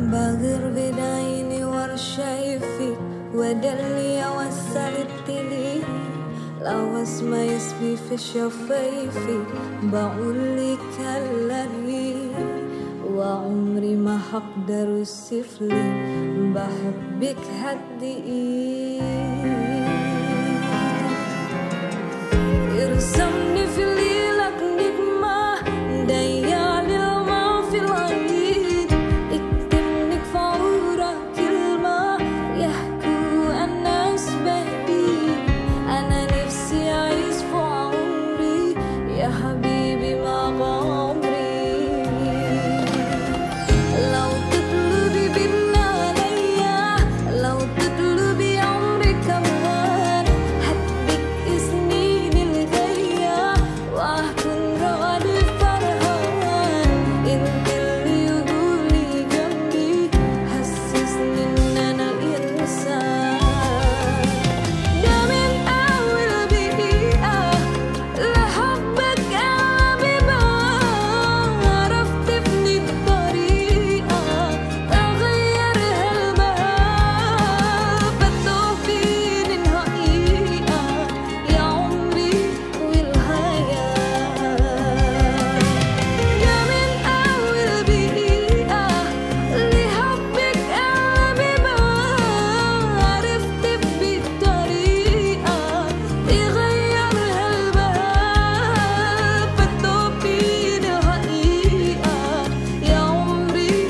بغير بدايني ورشايفي ودلي وسلت لي لو اسمع يسبي في شفايفي بقول لك الذي وعمري ما حقدر اوصف لي بحبك هدي ارسمني في ليلك نجمة ديالي ما في العيد اكتبني في عورك كلمة يحكوا الناس بهدي أنا نفسي أعيش في عمري يا حبيبي مع عمري لو تطلبي بينا عليا لو تطلبي عمري كمان هديك سنين الجاية وهكون راضي فرحان انت اللي يقولي جنبي حسسني ان انا انسان ده من اول دقيقة لحبك قلبي بقى عرفت ابني الطريقة أغيرها الباب بتوه بين الحقيقة يا عمري والحياة يا من أول دقيقة لحبك قلبي بقى عرفت ابني الطريقة يغيرها الباب بتوه بين الحقيقة يا عمري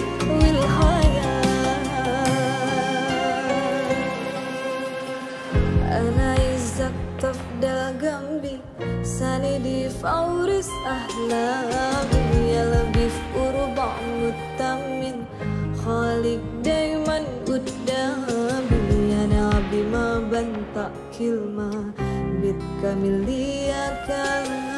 والحياة أنا عايزك تفضل جنبي ساندي في أورس أحلامي يلا في قربع مطمن خالق دايما قدامي أنا بما بنطق كلمة بتكمل لي كلام